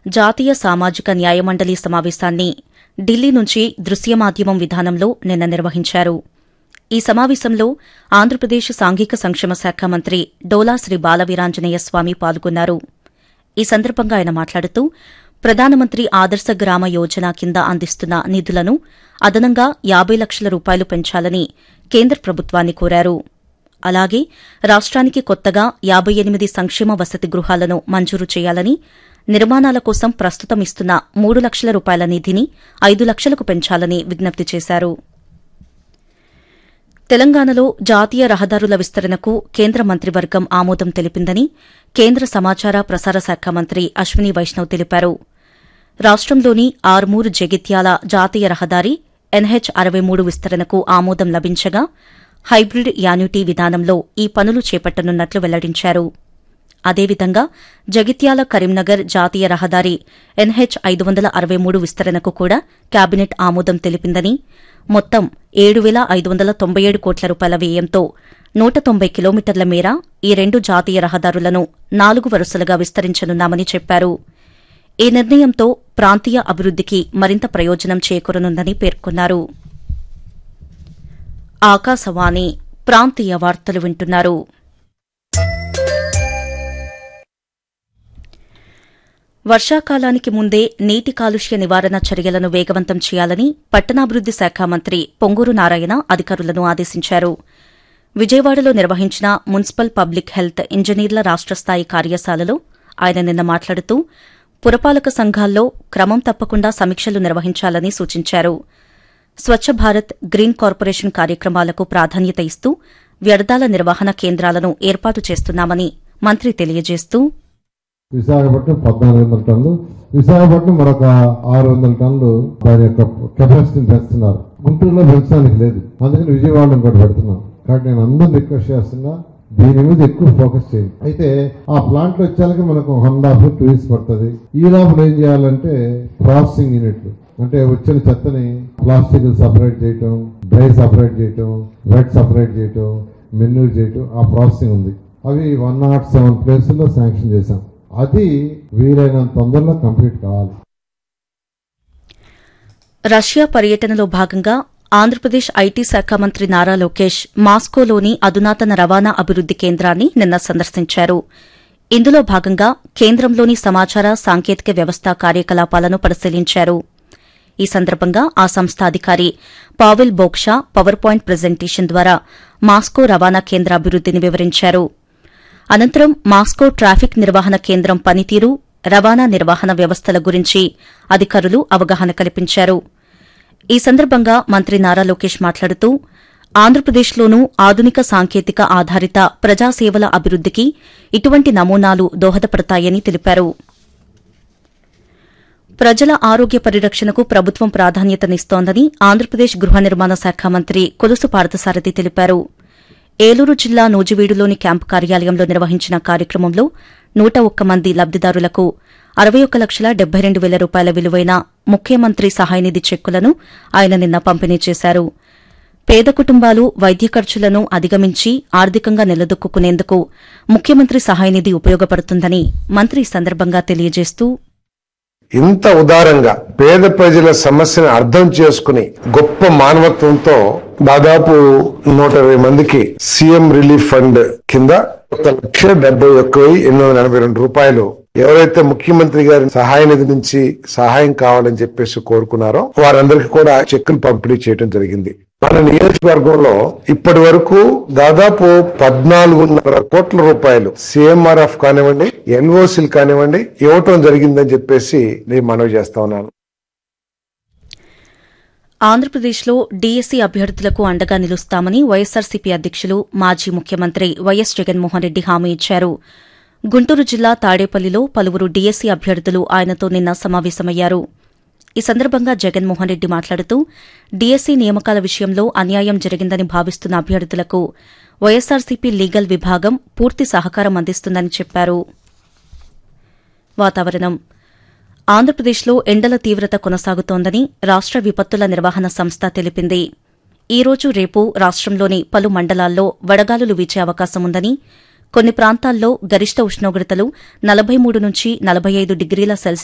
జాతీయ సామాజిక న్యాయమండలి సమావేశాన్ని ఢిల్లీ నుంచి దృశ్య మాధ్యమం విధానంలో నిన్న నిర్వహించారు ఈ సమావేశంలో ఆంధ్రప్రదేశ్ సాంఘిక సంక్షేమ శాఖ మంత్రి డోలా శ్రీ బాలవీరాంజనేయ స్వామి పాల్గొన్నారు ఈ సందర్భంగా ఆయన మాట్లాడుతూ ప్రధానమంత్రి ఆదర్శ గ్రామ యోజన కింద అందిస్తున్న నిధులను అదనంగా యాబై లక్షల రూపాయలు పెంచాలని కేంద్ర ప్రభుత్వాన్ని కోరారు అలాగే రాష్ట్రానికి కొత్తగా యాబై ఎనిమిది సంక్షేమ వసతి గృహాలను మంజూరు చేయాలని నిర్మాణాల కోసం ప్రస్తుతం ఇస్తున్న మూడు లక్షల రూపాయల నిధిని ఐదు లక్షలకు పెంచాలని విజ్ఞప్తి చేశారు తెలంగాణలో జాతీయ రహదారుల విస్తరణకు కేంద్ర మంత్రివర్గం ఆమోదం తెలిపిందని కేంద్ర సమాచార ప్రసార శాఖ మంత్రి అశ్విని వైష్ణవ్ తెలిపారు రాష్టంలోని ఆర్మూర్ జగిత్యాల జాతీయ రహదారి ఎన్హెచ్ అరవై మూడు విస్తరణకు ఆమోదం లభించగా హైబ్రిడ్ యాన్యుటీ విధానంలో ఈ పనులు చేపట్టనున్నట్లు వెల్లడించారు అదేవిధంగా జగిత్యాల కరీంనగర్ జాతీయ రహదారి ఎన్హెచ్ ఐదు వందల అరవై మూడు విస్తరణకు కూడా కేబినెట్ ఆమోదం తెలిపిందని మొత్తం ఏడు వేల ఐదు వందల తొంభై ఏడు కోట్ల రూపాయల వ్యయంతో నూట తొంభై కిలోమీటర్ల మేర ఈ రెండు జాతీయ రహదారులను నాలుగు వరుసలుగా విస్తరించనున్నామని చెప్పారు ఈ నిర్ణయంతో ప్రాంతీయ అభివృద్దికి మరింత ప్రయోజనం చేకూరనుందని పేర్కొన్నారు ఆకాశవాణి ప్రాంతీయ వార్తలు వింటున్నారు వర్షాకాలానికి ముందే నీటి కాలుష్య నివారణ చర్యలను వేగవంతం చేయాలని పట్టణాభివృద్ది శాఖ మంత్రి పొంగూరు నారాయణ అధికారులను ఆదేశించారు విజయవాడలో నిర్వహించిన మున్సిపల్ పబ్లిక్ హెల్త్ ఇంజనీర్ల రాష్ట స్థాయి కార్యశాలలో ఆయన నిన్న మాట్లాడుతూ పురపాలక సంఘాల్లో క్రమం తప్పకుండా సమీక్షలు నిర్వహించాలని సూచించారు స్వచ్ఛ భారత్ గ్రీన్ కార్పొరేషన్ కార్యక్రమాలకు ప్రాధాన్యత ఇస్తూ వ్యర్థాల నిర్వహణ కేంద్రాలను ఏర్పాటు చేస్తున్నామని మంత్రి తెలియజేస్తూ విశాఖపట్నం పద్నాలుగు వందల టన్నులు విశాఖపట్నం మరొక ఆరు వందల టన్నులు దాని యొక్క కెపాసిటీని పెంచుతున్నారు గుంటూరులో పెంచడానికి లేదు అందుకని విజయవాడలో ఇంకోటి పెడుతున్నాం కాబట్టి నేను అందరిని రిక్వెస్ట్ చేస్తున్నా దీని మీద ఎక్కువ ఫోకస్ చేయండి అయితే ఆ ప్లాంట్ వచ్చాక మనకు వన్ హాఫ్ టూ ఇయర్స్ పడుతుంది ఈ లోపల ఏం చేయాలంటే ప్రాసెసింగ్ యూనిట్లు అంటే వచ్చిన చెత్తని ప్లాస్టిక్ సపరేట్ చేయటం డ్రై సపరేట్ చేయటం వెట్ సపరేట్ చేయటం మెన్యూర్ చేయటం ఆ ప్రాసెసింగ్ ఉంది అవి వన్ నాట్ సెవెన్ ప్లేసుల్లో శాంక్షన్ చేశాం అది వీలైనంత తొందరలో కంప్లీట్ కావాలి రష్యా పర్యటనలో భాగంగా ఆంధ్రప్రదేశ్ ఐటీ శాఖ మంత్రి నారా లోకేష్ మాస్కోలోని అధునాతన రవాణా అభివృద్ది కేంద్రాన్ని నిన్న సందర్శించారు ఇందులో భాగంగా కేంద్రంలోని సమాచార సాంకేతిక వ్యవస్థ కార్యకలాపాలను పరిశీలించారు ఈ సందర్భంగా ఆ సంస్థ అధికారి Pavel Boksha PowerPoint presentation ద్వారా మాస్కో రవాణా కేంద్ర అభివృద్దిని వివరించారు అనంతరం మాస్కో ట్రాఫిక్ నిర్వహణ కేంద్రం పనితీరు రవాణా నిర్వహణ వ్యవస్థల గురించి అధికారులు అవగాహన కల్పించారు ఈ సందర్భంగా మంత్రి నారా లోకేష్ మాట్లాడుతూ ఆంధ్రప్రదేశ్లోనూ ఆధునిక సాంకేతిక ఆధారిత ప్రజాసేవల అభివృద్దికి ఇటువంటి నమూనాలు దోహదపడతాయని తెలిపారు ప్రజల ఆరోగ్య పరిరక్షణకు ప్రభుత్వం ప్రాధాన్యతనిస్తోందని ఆంధ్రప్రదేశ్ గృహ నిర్మాణ శాఖ మంత్రి కొలుసు పార్థసారథి తెలిపారు ఏలూరు జిల్లా నూజివీడులోని క్యాంపు కార్యాలయంలో నిర్వహించిన కార్యక్రమంలో నూట ఒక్క మంది లబ్దిదారులకు అరవై ఒక్క లక్షల డెబ్బై రెండు వేల రూపాయల విలువైన ముఖ్యమంత్రి సహాయనిధి చెక్కులను ఆయన నిన్న పంపిణీ చేశారు పేద కుటుంబాలు వైద్య ఖర్చులను అధిగమించి ఆర్థికంగా నిలదొక్కునేందుకు ముఖ్యమంత్రి సహాయనిధి ఉపయోగపడుతుందని మంత్రి ఈ సందర్భంగా తెలియజేస్తూ ఇంత ఉదారంగా పేద ప్రజల సమస్యను అర్థం చేసుకుని గొప్ప మానవత్వంతో దాదాపు నూట ఇరవై మందికి సీఎం రిలీఫ్ ఫండ్ కింద ఒక లక్ష డెబ్బై ఒక్క వెయ్యి ఎనిమిది వందల ఎనభై రెండు రూపాయలు ఎవరైతే ముఖ్యమంత్రి గారి సహాయ నిధి నుంచి సహాయం కావాలని చెప్పేసి కోరుకున్నారో వారందరికీ కూడా చెక్కులు పంపిణీ చేయడం జరిగింది మన నియోజకవర్గంలో ఇప్పటి వరకు దాదాపు పద్నాలుగున్నర కోట్ల రూపాయలు సిఎంఆర్ఎఫ్ కానివ్వండి ఎన్ఓసీలు కానివ్వండి ఇవ్వటం జరిగిందని చెప్పేసి నేను మనవి చేస్తా ఉన్నాను ఆంధ్రప్రదేశ్లో డీఎస్సీ అభ్యర్థులకు అండగా నిలుస్తామని వైఎస్సార్సీపీ అధ్యకులు మాజీ ముఖ్యమంత్రి వైఎస్ జగన్మోహన్ రెడ్డి హామీ ఇచ్చారు గుంటూరు జిల్లా తాడేపల్లిలో పలువురు డీఎస్సీ అభ్యర్థులు ఆయనతో నిన్న సమావేశమయ్యారు ఈ సందర్భంగా జగన్మోహన్ రెడ్డి మాట్లాడుతూ డీఎస్సీ నియామకాల విషయంలో అన్యాయం జరిగిందని భావిస్తున్న అభ్యర్థులకు వైఎస్సార్సీపీ లీగల్ విభాగం పూర్తి సహకారం అందిస్తుందని చెప్పారు వాతావరణం ఆంధ్రప్రదేశ్లో ఎండల తీవ్రత కొనసాగుతోందని రాష్ట విపత్తుల నిర్వహణ సంస్థ తెలిపింది ఈ రోజు రేపు రాష్టంలోని పలు మండలాల్లో వడగాలులు వీచే అవకాశం ఉందని కొన్ని ప్రాంతాల్లో గరిష్ట ఉష్ణోగ్రతలు నలభై మూడు నుంచి నలభై ఐదు డిగ్రీల సెల్సియస్